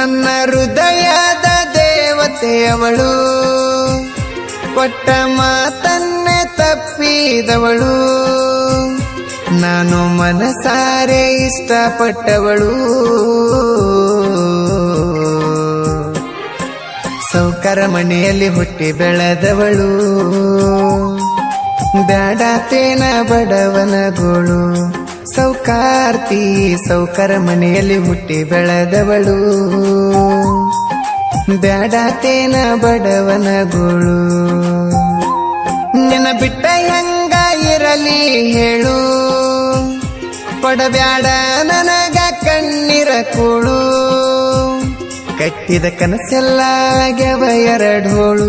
ನನ್ನ ಹೃದಯದ ದೇವತೆಯವಳು ಕೊಟ್ಟ ಮಾತನ್ನೇ ತಪ್ಪಿದವಳು ನಾನು ಮನಸಾರೆ ಇಷ್ಟಪಟ್ಟವಳು ಸೌಕರ ಮನೆಯಲ್ಲಿ ಹುಟ್ಟಿ ಬೆಳೆದವಳು ಬ್ಯಾಡಾತೇನ ಬಡವನ ಗೋಳು ಸೌಕಾರ್ತಿ ಸೌಕರ ಮನೆಯಲ್ಲಿ ಹುಟ್ಟಿ ಬೆಳೆದವಳು ಬ್ಯಾಡಾತೇನ ಬಡವನ ಗೋಳು ನಿನ್ನ ಬಿಟ್ಟ ಹೆಂಗ ಇರಲಿ ಹೇಳು ಕೊಡಬ್ಯಾಡ ನನಗ ಕಣ್ಣೀರ ಕೂಳು ಕಟ್ಟಿದ ಕನಸೆಲ್ಲ ಆಗ್ಯವ ಎರಡೋಳು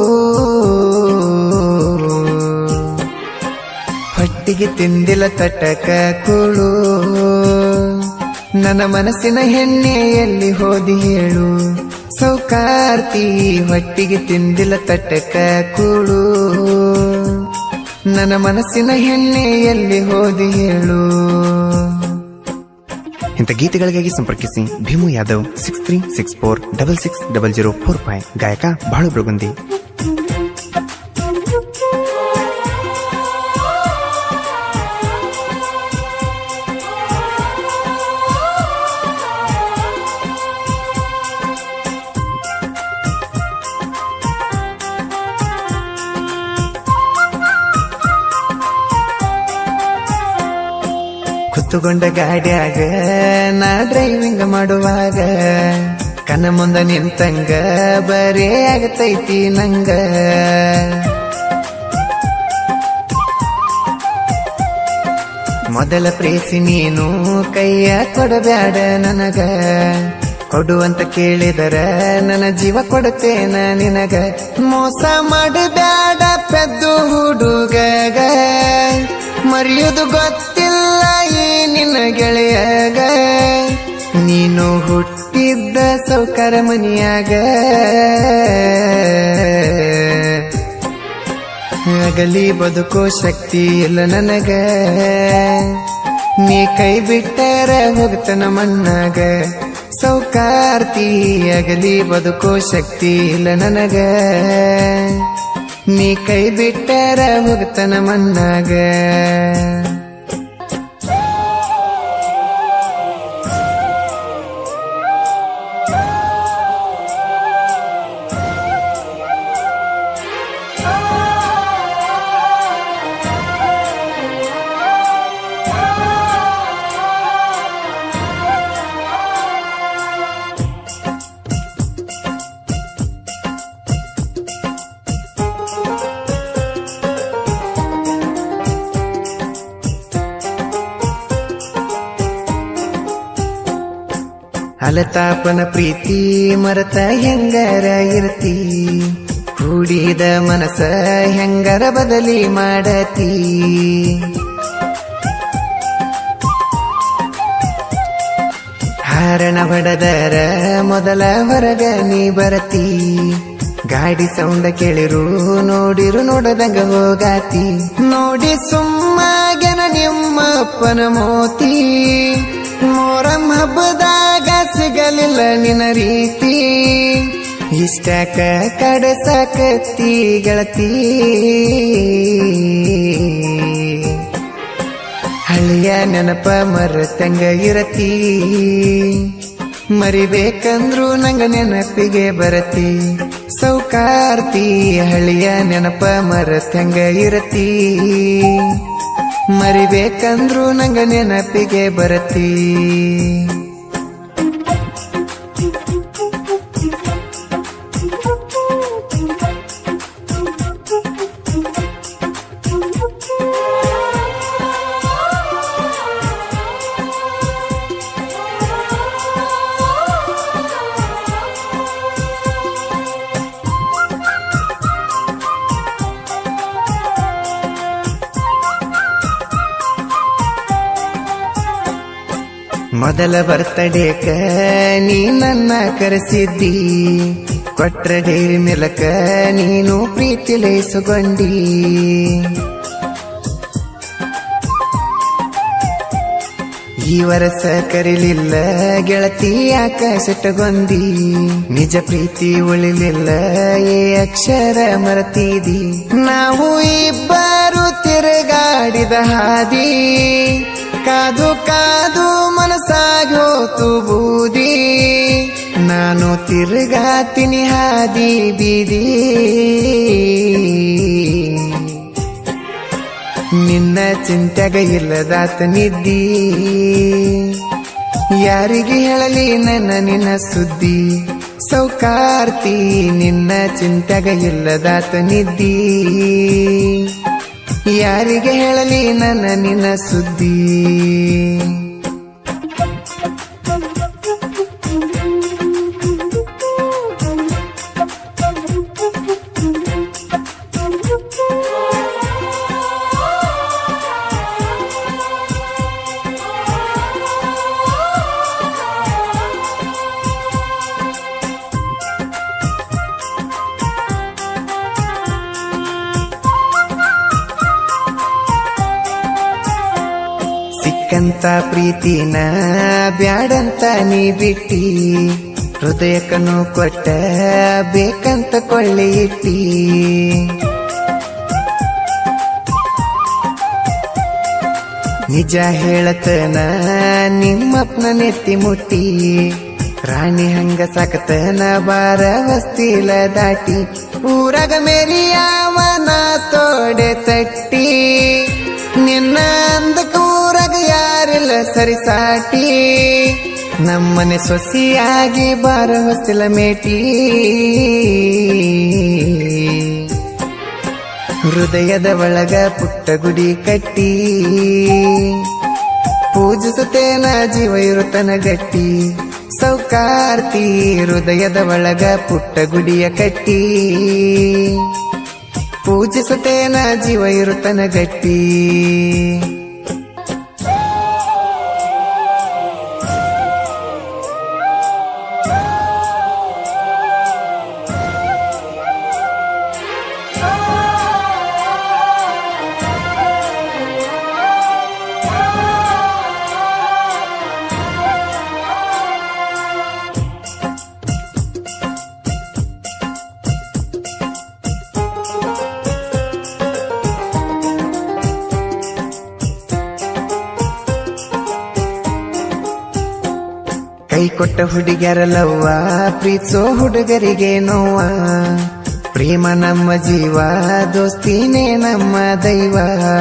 ಹೊಟ್ಟಿಗೆ ತಿಂದಿಲ್ಲ ತಟಕ ಕೂಳು ನನ್ನ ಮನಸ್ಸಿನ ಹೆಣ್ಣೆ ಎಲ್ಲಿ ಹೋದಿ ಹೇಳು ಸೌಕಾರ್ತಿ ಹೊಟ್ಟಿಗೆ ತಿಂದಿಲ್ಲ ತಟಕ ಕೂಳು ನನ್ನ ಮನಸ್ಸಿನ ಹೆಣ್ಣೆ ಎಲ್ಲಿ ಹೋದಿ ಹೇಳು ಇಂಥ ಗೀತೆಗಳಿಗಾಗಿ ಸಂಪರ್ಕಿಸಿ Bhimu Yadav six three six four double six double zero four five ಗಾಯಕ ಬಾಳು ಬೆಳಗುಂದಿ ಕುತ್ತುಕೊಂಡ ಗಾಡ್ಯಾಗ ನಾ ಡ್ರೈವಿಂಗ್ ಮಾಡುವಾಗ ಕನ ಮುಂದ ನಿಂತಂಗ ಬರೇ ಆಗತೈತಿ ನಂಗ ಮೊದಲ ಪ್ರೇಸಿ ನೀನು ಕೈಯ ಕೊಡಬ್ಯಾಡ ನನಗ ಕೊಡುವಂತ ಕೇಳಿದರ ನನ್ನ ಜೀವ ಕೊಡುತ್ತೇನ ನಿನಗ ಮೋಸ ಮಾಡಬ್ಯಾಡ ಪೆದ್ದು ಹುಡುಗಗ ಮರೆಯುವುದು ಗೊತ್ತಿಲ್ಲ ಈ ನಿನ್ನ ಗೆಳೆಯಗ ನೀನು ಹುಟ್ಟಿದ್ದ ಸೌಕರ ಮನಿಯಾಗ ಆಗಲಿ ಬದುಕೋ ಶಕ್ತಿ ಇಲ್ಲ ನನಗ ನೀ ಕೈ ಬಿಟ್ಟರ ಹೋಗ್ತನ ಮಣ್ಣಾಗ ಸೌಕಾರ್ತಿ ಆಗಲಿ ಬದುಕೋ ಶಕ್ತಿ ಇಲ್ಲ ನನಗ ನೀ ಕೈ ಬಿಟ್ಟರ ಹೋಗ್ತನ ಮಣ್ಣಾಗ ಅಲತಾಪನ ಪ್ರೀತಿ ಮರತ ಹೆಂಗರ ಇರ್ತಿ ಕೂಡಿದ ಮನಸ ಹೆಂಗರ ಬದಲಿ ಮಾಡತಿ ಹಾರಣ ಹೊಡೆದರ ಮೊದಲ ಹೊರಗ ನೀ ಬರತಿ ಗಾಡಿ ಸೌಂಡ ಕೇಳಿರು ನೋಡಿರು ನೋಡದಂಗ ಹೋಗಾತಿ ನೋಡಿ ಸುಮ್ಮಾಗೆನ ನಿಮ್ಮ ಅಪ್ಪನ ಮೋತಿ ಮೋರಂ ಹಬ್ಬದಾಗ ಸಿಗಲಿಲ್ಲ ನಿನ್ನ ರೀತಿ ಇಷ್ಟಕ ಕಡಸಕತ್ತಿ ಗೆಳತಿ ಹಳ್ಳಿಯ ನೆನಪ ಮರತಂಗ ಇರತಿ ಮರಿಬೇಕಂದ್ರು ನಂಗ ನೆನಪಿಗೆ ಬರತಿ ಸೌಕಾರ್ತಿ ಹಳ್ಳಿಯ ನೆನಪ ಮರತಂಗ ಇರತಿ ಮರಿಬೇಕಂದ್ರು ನಂಗ ನೆನಪಿಗೆ ಬರತಿ ಮೊದಲ ಬರ್ತಡೇಕ ನೀ ನನ್ನ ಕರೆಸಿದ್ದಿ ಕೊಟ್ರ ಡೈರಿ ಮಿಲಕ ನೀನು ಪ್ರೀತಿ ಲಯಿಸುಗೊಂಡಿ ಈ ವರ್ಷ ಕರಿಲಿಲ್ಲ ಗೆಳತಿ ಯಾಕ ಸಿಟ್ಟಗೊಂದಿ ನಿಜ ಪ್ರೀತಿ ಉಳಿಲಿಲ್ಲ ಏ ಅಕ್ಷರ ಮರತಿದಿ ನಾವು ಇಬ್ಬರು ತಿರುಗಾಡಿದ ಹಾದಿ ಕಾದು ಕಾದು ಮನಸ್ಸಾಗಿ ಹೋತು ಬೂದಿ ನಾನು ತಿರುಗಾತಿನಿ ಹಾದಿ ಬೀದಿ ನಿನ್ನ ಚಿಂತೆಗ ಇಲ್ಲದಾತ ನಿದ್ದಿ ಯಾರಿಗೆ ಹೇಳಲಿ ನನ್ನ ನಿನ್ನ ಸುದ್ದಿ ಸೌಕಾರ್ತಿ ನಿನ್ನ ಚಿಂತೆಗ ಇಲ್ಲದಾತ ನಿದ್ದಿ ಯಾರಿಗೆ ಹೇಳಲಿ ನನ್ನ ನಿನ್ನ ಸುದ್ದಿ ಸಿಕ್ಕಂತ ಪ್ರೀತಿನ ಬ್ಯಾಡಂತ ನೀ ಬಿಟ್ಟಿ ಹೃದಯಕ್ಕನು ಕೊಟ್ಟ ಬೇಕಂತ ಕೊಳ್ಳಿ ಇಟ್ಟಿ ನಿಜ ಹೇಳತನ ನಿಮ್ಮಪ್ಪನ ನೆತ್ತಿ ಮುಟ್ಟಿ ರಾಣಿ ಹಂಗ ಸಾಕತನ ಬಾರ ವಸ್ತಿಲ ದಾಟಿ ಊರಾಗ ಮೇರಿಯಾವನ ತೋಡೆ ತಟ್ಟಿ ನಿನ್ನ ಅಂದಕ ಊರಾಗ ಯಾರಿಲ್ಲ ಸರಿಸಾಟಿ ನಮ್ಮನೆ ಸೊಸಿಯಾಗಿ ಬಾರ ಹೊಸ್ತಿಲ ಮೇಟಿ ಹೃದಯದ ಒಳಗ ಪುಟ್ಟ ಗುಡಿ ಕಟ್ಟಿ ಪೂಜಿಸುತ್ತೇನ ಜೀವ ಇರುತನ ಗಟ್ಟಿ ಸೌಕಾರ್ತಿ ಹೃದಯದ ಒಳಗ ಪುಟ್ಟ ಗುಡಿಯ ಕಟ್ಟಿ ಪೂಜಿಸುತ್ತೇನ ಜೀವ ಇರುತನ ಗಟ್ಟಿ ಕೈ ಕೊಟ್ಟ ಹುಡುಗರಲ್ಲವ್ವ ಪ್ರೀತಿಸೋ ಹುಡುಗರಿಗೆ ನೋವ ಪ್ರೇಮ ನಮ್ಮ ಜೀವ ದೋಸ್ತಿನೇ ನಮ್ಮ ದೈವ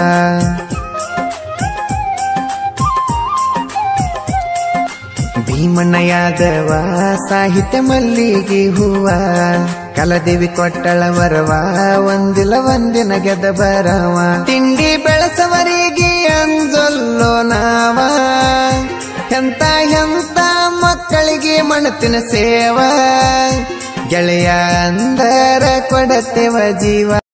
ಭೀಮಣ್ಣ ಯಾದವ ಸಾಹಿತ್ಯ ಮಲ್ಲಿಗೆ ಹೂವ ಕಲದೇವಿ ಕೊಟ್ಟಳ ವರವ ಒಂದಿಲ್ಲ ಒಂದಿನ ಗೆದ ಬರವ ತಿಂಡಿ ಬೆಳೆಸವರಿಗೆ ಅಂಜೊಲ್ಲೋ ನಾವ ಎಂತ ಎಂತ ಮಕ್ಕಳಿಗೆ ಮಣತಿನ ಸೇವ ಗೆಳೆಯ ಅಂದರ ಕೊಡತೆವ ಜೀವ